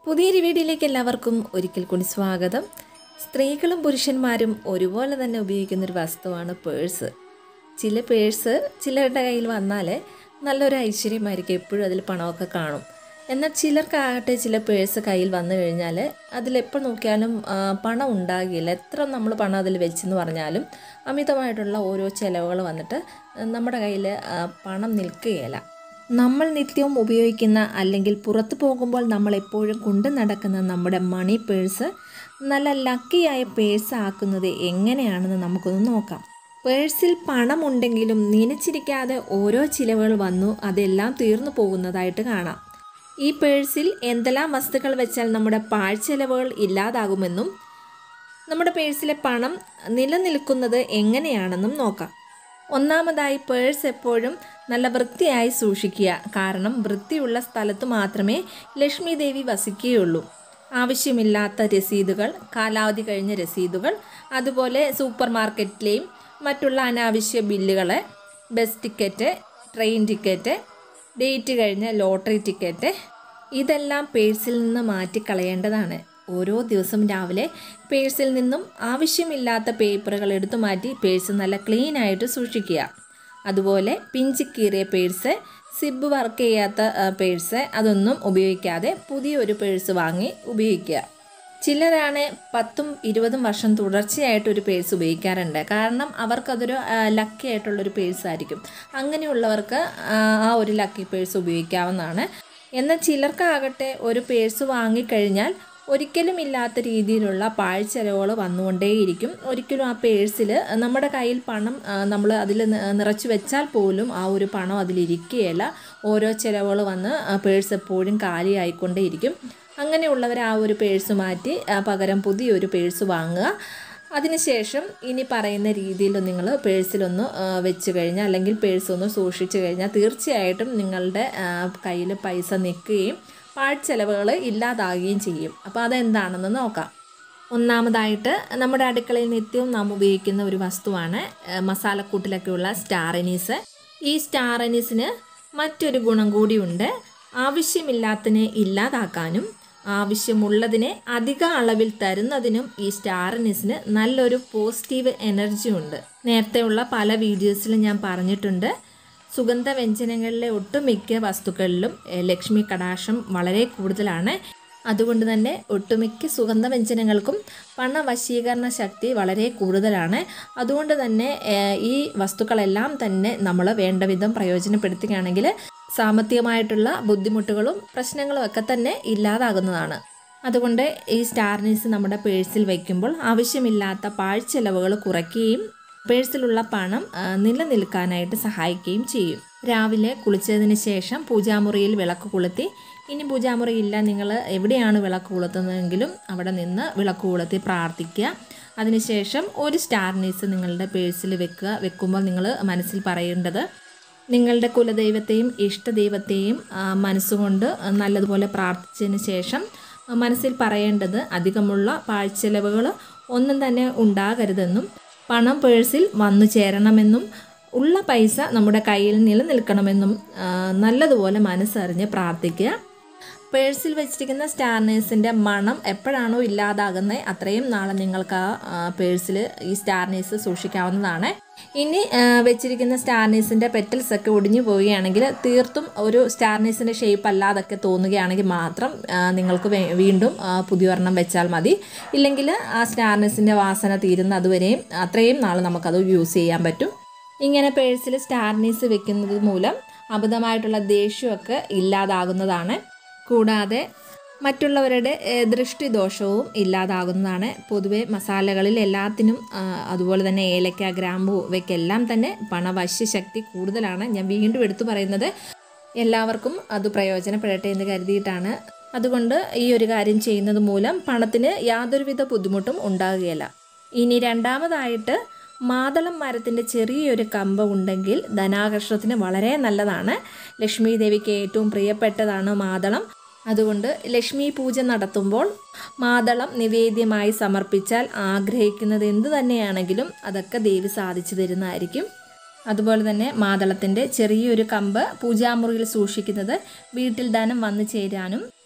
പുതിയൊരു വീഡിയോയിലേക്ക് എല്ലാവർക്കും ഒരിക്കൽ കൂടി സ്വാഗതം സ്ത്രീകളും പുരുഷന്മാരും ഒരുപോലെ തന്നെ ഉപയോഗിക്കുന്ന ഒരു വസ്തുവാണ് പേഴ്സ് ചില പേഴ്സ് ചിലരുടെ കയ്യിൽ വന്നാൽ നല്ലൊരു ഐശ്വര്യമായിരിക്കും എപ്പോഴും അതിൽ പണമൊക്കെ കാണും എന്നാൽ ചിലർക്കാകട്ടെ ചില പേഴ്സ് കയ്യിൽ വന്നു കഴിഞ്ഞാൽ അതിലെപ്പോൾ നോക്കിയാലും ആ, പണം ഉണ്ടാകില്ല എത്ര നമ്മൾ പണം അതിൽ വെച്ചെന്ന് പറഞ്ഞാലും അമിതമായിട്ടുള്ള ഓരോ ചിലവുകൾ വന്നിട്ട് നമ്മുടെ കയ്യിൽ ആ, പണം നിൽക്കുകയില്ല നമ്മൾ നിത്യവും ഉപയോഗിക്കുന്ന അല്ലെങ്കിൽ പുറത്തു പോകുമ്പോൾ നമ്മൾ എപ്പോഴും കൊണ്ടു നടക്കുന്ന നമ്മുടെ മണി പേഴ്സ് നല്ല ലക്കിയായ പേഴ്സ് ആക്കുന്നത് എങ്ങനെയാണെന്ന് നമുക്കൊന്ന് നോക്കാം പേഴ്സിൽ പണമുണ്ടെങ്കിലും നനച്ചിരിക്കാതെ ഓരോ ചിലവുകൾ വന്നു അതെല്ലാം തീർന്നു പോകുന്നതായിട്ട് കാണാം ഈ പേഴ്സിൽ എന്തെല്ലാം വസ്തുക്കൾ വെച്ചാൽ നമ്മുടെ പാഴ്ചെലവുകൾ ഇല്ലാതാകുമെന്നും നമ്മുടെ പേഴ്സിലെ പണം നിലനിൽക്കുന്നത് എങ്ങനെയാണെന്നും നോക്കാം ഒന്നാമതായി പേഴ്സ് എപ്പോഴും നല്ല വൃത്തിയായി സൂക്ഷിക്കുക കാരണം വൃത്തിയുള്ള സ്ഥലത്ത് മാത്രമേ ലക്ഷ്മി ദേവി വസിക്കുകയുള്ളൂ ആവശ്യമില്ലാത്ത രസീതുകൾ കാലാവധി കഴിഞ്ഞ രസീതുകൾ അതുപോലെ സൂപ്പർ മാർക്കറ്റിലെയും മറ്റുള്ള അനാവശ്യ ബില്ലുകൾ bus ticket train ticket date കഴിഞ്ഞ ലോട്ടറി ടിക്കറ്റ് ഇതെല്ലാം പേഴ്സിൽ നിന്ന് മാറ്റിക്കളയേണ്ടതാണ് ഓരോ ദിവസം രാവിലെ പേഴ്സിൽ നിന്നും ആവശ്യമില്ലാത്ത പേപ്പറുകൾ എടുത്തു മാറ്റി പേഴ്സ് നല്ല ക്ലീൻ ആയിട്ട് സൂക്ഷിക്കുക അതുപോലെ പിഞ്ചി കീറിയ പേഴ്സ് സിബ് വർക്ക് ചെയ്യാത്ത ആ, പേഴ്സ് അതൊന്നും ഉപയോഗിക്കാതെ പുതിയൊരു പേഴ്സ് വാങ്ങി ഉപയോഗിക്കുക ചിലരാണ് പത്തും ഇരുപതും വർഷം തുടർച്ചയായിട്ട് ഒരു പേഴ്സ് ഉപയോഗിക്കാറുണ്ട് കാരണം അവർക്കതൊരു ലക്കി ആയിട്ടുള്ളൊരു പേഴ്സ് ആയിരിക്കും അങ്ങനെയുള്ളവർക്ക് ആ, ആ ഒരു ലക്കി പേഴ്സ് ഉപയോഗിക്കാവുന്നതാണ് എന്നാൽ ചിലർക്കാകട്ടെ ഒരു പേഴ്സ് വാങ്ങിക്കഴിഞ്ഞാൽ ഒരിക്കലും ഇല്ലാത്ത രീതിയിലുള്ള പാഴ്ചെലവുകൾ വന്നുകൊണ്ടേയിരിക്കും ഒരിക്കലും ആ പേഴ്സിൽ നമ്മുടെ കയ്യിൽ പണം നമ്മൾ അതിൽ നിറച്ചു വെച്ചാൽ പോലും ആ ഒരു പണം അതിലിരിക്കുകയില്ല ഓരോ ചിലവുകൾ വന്ന് ആ പേഴ്സ് എപ്പോഴും കാലിയായിക്കൊണ്ടേയിരിക്കും അങ്ങനെയുള്ളവർ ആ ഒരു പേഴ്സ് മാറ്റി ആ, പകരം പുതിയൊരു പേഴ്സ് വാങ്ങുക അതിനുശേഷം ഇനി പറയുന്ന രീതിയിൽ നിങ്ങൾ പേഴ്സിലൊന്ന് ആ, വെച്ച് കഴിഞ്ഞാൽ അല്ലെങ്കിൽ പേഴ്സ് ഒന്ന് സൂക്ഷിച്ചു കഴിഞ്ഞാൽ തീർച്ചയായിട്ടും നിങ്ങളുടെ കയ്യിൽ പൈസ നിൽക്കുകയും പാഴ്ചെലവുകൾ ഇല്ലാതാകുകയും ചെയ്യും അപ്പോൾ അതെന്താണെന്ന് നോക്കാം ഒന്നാമതായിട്ട് നമ്മുടെ അടുക്കളയിൽ നിത്യവും നാം ഉപയോഗിക്കുന്ന ഒരു വസ്തുവാണ് ആ, മസാലക്കൂട്ടിലൊക്കെയുള്ള സ്റ്റാർ അനീസ് ഈ സ്റ്റാർ അനീസിന് മറ്റൊരു ഗുണം കൂടിയുണ്ട് ആവശ്യമില്ലാത്തതിനെ ഇല്ലാതാക്കാനും ആവശ്യമുള്ളതിനെ അധിക അളവിൽ തരുന്നതിനും ഈ സ്റ്റാർ അനീസിന് നല്ലൊരു പോസിറ്റീവ് എനർജി ഉണ്ട് നേരത്തെയുള്ള പല വീഡിയോസിലും ഞാൻ പറഞ്ഞിട്ടുണ്ട് സുഗന്ധ വ്യഞ്ജനങ്ങളിലെ ഒട്ടുമിക്ക വസ്തുക്കളിലും എഹ്, ലക്ഷ്മി കടാക്ഷം വളരെ കൂടുതലാണ് അതുകൊണ്ട് തന്നെ ഒട്ടുമിക്ക സുഗന്ധ വ്യഞ്ജനങ്ങൾക്കും പണവശീകരണ ശക്തി വളരെ കൂടുതലാണ് അതുകൊണ്ട് തന്നെ ഏഹ്, ഈ വസ്തുക്കളെല്ലാം തന്നെ നമ്മൾ വേണ്ട വിധം പ്രയോജനപ്പെടുത്തുകയാണെങ്കിൽ സാമ്പത്തികമായിട്ടുള്ള ബുദ്ധിമുട്ടുകളും പ്രശ്നങ്ങളും ഒക്കെ തന്നെ ഇല്ലാതാകുന്നതാണ് അതുകൊണ്ട് ഈ സ്റ്റാർനീസ് നമ്മുടെ പേഴ്സിൽ വയ്ക്കുമ്പോൾ ആവശ്യമില്ലാത്ത പാഴ്ചെലവുകൾ കുറയ്ക്കുകയും പേഴ്സിലുള്ള പണം ആ, നിലനിൽക്കാനായിട്ട് സഹായിക്കുകയും ചെയ്യും രാവിലെ കുളിച്ചതിന് ശേഷം പൂജാമുറിയിൽ വിളക്ക് കൊളുത്തി ഇനി പൂജാമുറി ഇല്ല നിങ്ങൾ എവിടെയാണ് വിളക്ക് കൊളുത്തുന്നതെങ്കിലും അവിടെ നിന്ന് വിളക്ക് കൊളുത്തി പ്രാർത്ഥിക്കുക അതിനുശേഷം ഒരു സ്റ്റാർനീസ് നിങ്ങളുടെ പേഴ്സിൽ വെക്കുക വെക്കുമ്പോൾ നിങ്ങൾ മനസ്സിൽ പറയേണ്ടത് നിങ്ങളുടെ കുലദൈവത്തെയും ഇഷ്ടദൈവത്തെയും ആ, മനസ്സുകൊണ്ട് നല്ലതുപോലെ പ്രാർത്ഥിച്ചതിന് ശേഷം ആ, മനസ്സിൽ പറയേണ്ടത് അധികമുള്ള പാഴ്ചെലവുകൾ ഒന്നും തന്നെ ഉണ്ടാകരുതെന്നും പണം പേഴ്സിൽ വന്നു ചേരണമെന്നും ഉള്ള പൈസ നമ്മുടെ കയ്യിൽ നിലനിൽക്കണമെന്നും ആ, നല്ലതുപോലെ മനസ്സറിഞ്ഞ് പ്രാർത്ഥിക്കുക പേഴ്സിൽ വെച്ചിരിക്കുന്ന സ്റ്റാർനേഴ്സിൻ്റെ മണം എപ്പോഴാണോ ഇല്ലാതാകുന്നത് അത്രയും നാളെ നിങ്ങൾക്ക് ആ പേഴ്സിൽ ഈ സ്റ്റാർനേഴ്സ് സൂക്ഷിക്കാവുന്നതാണ് ഇനി ആ, വെച്ചിരിക്കുന്ന സ്റ്റാർനേഴ്സിൻ്റെ പെറ്റൽസ് ഒക്കെ ഒടിഞ്ഞു പോവുകയാണെങ്കിൽ തീർത്തും ഒരു സ്റ്റാർനേഴ്സിൻ്റെ ഷേപ്പ് അല്ലാതൊക്കെ തോന്നുകയാണെങ്കിൽ മാത്രം ആ, നിങ്ങൾക്ക് വേ- വീണ്ടും ആ, പുതിയൊരെണ്ണം വെച്ചാൽ മതി ഇല്ലെങ്കിൽ ആ സ്റ്റാർനേഴ്സിൻ്റെ വാസന തീരുന്ന അതുവരെയും അത്രയും നാൾ നമുക്കത് യൂസ് ചെയ്യാൻ പറ്റും ഇങ്ങനെ പേഴ്സിൽ സ്റ്റാർനീസ് വെക്കുന്നത് മൂലം അബദ്ധമായിട്ടുള്ള ദേഷ്യമൊക്കെ ഇല്ലാതാകുന്നതാണ് കൂടാതെ മറ്റുള്ളവരുടെ ഏഹ്, ദൃഷ്ടിദോഷവും ഇല്ലാതാകുന്നതാണ് പൊതുവെ മസാലകളിൽ എല്ലാത്തിനും ആ, അതുപോലെ തന്നെ ഏലക്ക ഗ്രാമ്പു ഇവയ്ക്കെല്ലാം തന്നെ പണവശ്യ ശക്തി കൂടുതലാണ് ഞാൻ വീണ്ടും എടുത്തു പറയുന്നത് എല്ലാവർക്കും അത് പ്രയോജനപ്പെടട്ടെ എന്ന് കരുതിയിട്ടാണ് അതുകൊണ്ട് ഈ ഒരു കാര്യം ചെയ്യുന്നത് മൂലം പണത്തിന് യാതൊരുവിധ ബുദ്ധിമുട്ടും ഉണ്ടാകുകയില്ല ഇനി രണ്ടാമതായിട്ട് മാതളം മരത്തിൻ്റെ ചെറിയൊരു കമ്പ് ഉണ്ടെങ്കിൽ ധനാകർഷണത്തിന് വളരെ നല്ലതാണ് ലക്ഷ്മി ദേവിക്ക് ഏറ്റവും പ്രിയപ്പെട്ടതാണ് മാതളം അതുകൊണ്ട് ലക്ഷ്മി പൂജ നടത്തുമ്പോൾ മാതളം നിവേദ്യമായി സമർപ്പിച്ചാൽ ആഗ്രഹിക്കുന്നത് എന്തു തന്നെയാണെങ്കിലും അതൊക്കെ ദേവി സാധിച്ചു തരുന്നതായിരിക്കും അതുപോലെ തന്നെ മാതളത്തിൻ്റെ ചെറിയൊരു കമ്പ് പൂജാമുറിയിൽ സൂക്ഷിക്കുന്നത് വീട്ടിൽ ധനം വന്നു ചേരാനും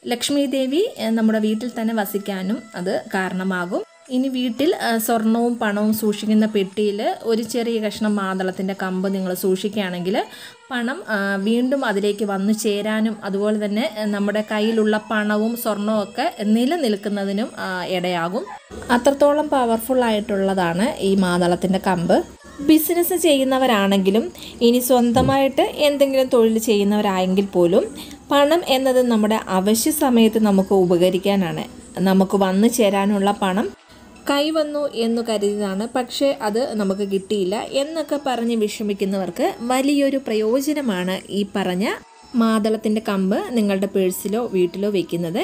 ലക്ഷ്മി ദേവി ഏഹ്, നമ്മുടെ വീട്ടിൽ തന്നെ വസിക്കാനും അത് കാരണമാകും ഇനി വീട്ടിൽ ആ, സ്വർണവും പണവും സൂക്ഷിക്കുന്ന പെട്ടിയിൽ ഒരു ചെറിയ കഷ്ണം മാതളത്തിൻ്റെ കമ്പ് നിങ്ങൾ സൂക്ഷിക്കുകയാണെങ്കിൽ പണം ആ, വീണ്ടും അതിലേക്ക് വന്നു ചേരാനും അതുപോലെ തന്നെ ആ, നമ്മുടെ കയ്യിലുള്ള പണവും സ്വർണവും ഒക്കെ നിലനിൽക്കുന്നതിനും ആ, ഇടയാകും അത്രത്തോളം പവർഫുൾ ആയിട്ടുള്ളതാണ് ഈ മാതളത്തിൻ്റെ കമ്പ് ബിസിനസ് ചെയ്യുന്നവരാണെങ്കിലും ഇനി സ്വന്തമായിട്ട് എന്തെങ്കിലും തൊഴിൽ ചെയ്യുന്നവരായെങ്കിൽ പോലും പണം എന്നത് നമ്മുടെ അവശ്യ സമയത്ത് നമുക്ക് ഉപകരിക്കാനാണ് നമുക്ക് വന്നു ചേരാനുള്ള പണം കൈവന്നു എന്ന് കരുതിയതാണ് പക്ഷേ അത് നമുക്ക് കിട്ടിയില്ല എന്നൊക്കെ പറഞ്ഞ് വിഷമിക്കുന്നവർക്ക് വലിയൊരു പ്രയോജനമാണ് ഈ പറഞ്ഞ മാതളത്തിൻ്റെ കമ്പ് നിങ്ങളുടെ പേഴ്സിലോ വീട്ടിലോ വെക്കുന്നത്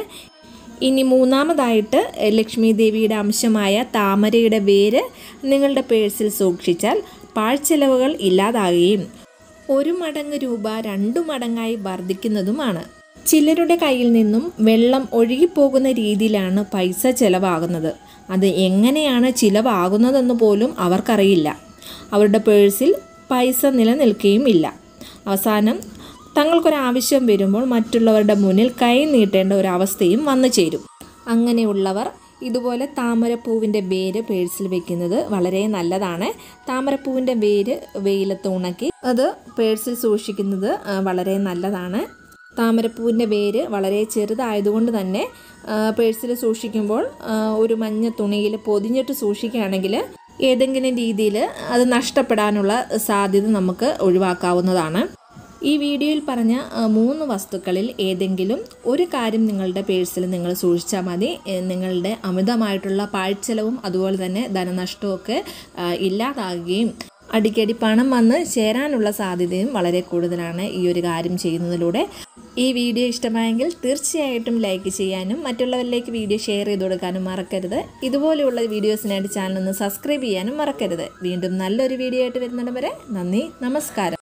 ഇനി മൂന്നാമതായിട്ട് ലക്ഷ്മി ദേവിയുടെ അംശമായ താമരയുടെ വേര് നിങ്ങളുടെ പേഴ്സിൽ സൂക്ഷിച്ചാൽ പാഴ്ചെലവുകൾ ഇല്ലാതാകുകയും ഒരു മടങ്ങ് രൂപ രണ്ടു മടങ്ങായി വർദ്ധിക്കുന്നതുമാണ് ചിലരുടെ കയ്യിൽ നിന്നും വെള്ളം ഒഴുകിപ്പോകുന്ന രീതിയിലാണ് പൈസ ചെലവാകുന്നത് അത് എങ്ങനെയാണ് ചിലവാകുന്നതെന്ന് പോലും അവർക്കറിയില്ല അവരുടെ പേഴ്സിൽ പൈസ നിലനിൽക്കുകയും ഇല്ല അവസാനം തങ്ങൾക്കൊരാവശ്യം വരുമ്പോൾ മറ്റുള്ളവരുടെ മുന്നിൽ കൈ നീട്ടേണ്ട ഒരവസ്ഥയും വന്നു ചേരും അങ്ങനെയുള്ളവർ ഇതുപോലെ താമരപ്പൂവിൻ്റെ വേര് പേഴ്സിൽ വെക്കുന്നത് വളരെ നല്ലതാണ് താമരപ്പൂവിൻ്റെ വേര് വെയിലത്ത് ഉണക്കി അത് പേഴ്സിൽ സൂക്ഷിക്കുന്നത് ആ, വളരെ നല്ലതാണ് താമരപ്പൂവിൻ്റെ വേര് വളരെ ചെറുതായതുകൊണ്ട് തന്നെ ആ, പേഴ്സിൽ സൂക്ഷിക്കുമ്പോൾ ആ, ഒരു മഞ്ഞ തുണിയിൽ പൊതിഞ്ഞിട്ട് സൂക്ഷിക്കുകയാണെങ്കിൽ ഏതെങ്കിലും രീതിയിൽ അത് നഷ്ടപ്പെടാനുള്ള സാധ്യത നമുക്ക് ഒഴിവാക്കാവുന്നതാണ് ഈ വീഡിയോയിൽ പറഞ്ഞ ആ, മൂന്ന് വസ്തുക്കളിൽ ഏതെങ്കിലും ഒരു കാര്യം നിങ്ങളുടെ പേഴ്സിൽ നിങ്ങൾ സൂക്ഷിച്ചാൽ മതി ഏ, നിങ്ങളുടെ അമിതമായിട്ടുള്ള പാഴ്ചെലവും അതുപോലെ തന്നെ ധനനഷ്ടവും ഒക്കെ ആ, ഇല്ലാതാകുകയും അടിക്കടി പണം വന്ന് ചേരാനുള്ള സാധ്യതയും വളരെ കൂടുതലാണ് ഈ ഒരു കാര്യം ചെയ്യുന്നതിലൂടെ ഈ വീഡിയോ ഇഷ്ടമായെങ്കിൽ തീർച്ചയായിട്ടും ലൈക്ക് ചെയ്യാനും മറ്റുള്ളവരിലേക്ക് വീഡിയോ ഷെയർ ചെയ്ത് കൊടുക്കാനും മറക്കരുത് ഇതുപോലെയുള്ള വീഡിയോസിനായിട്ട് ചാനൽ ഒന്ന് സബ്സ്ക്രൈബ് ചെയ്യാനും മറക്കരുത് വീണ്ടും നല്ലൊരു വീഡിയോ ആയിട്ട് വരുന്നിടം വരെ നന്ദി നമസ്കാരം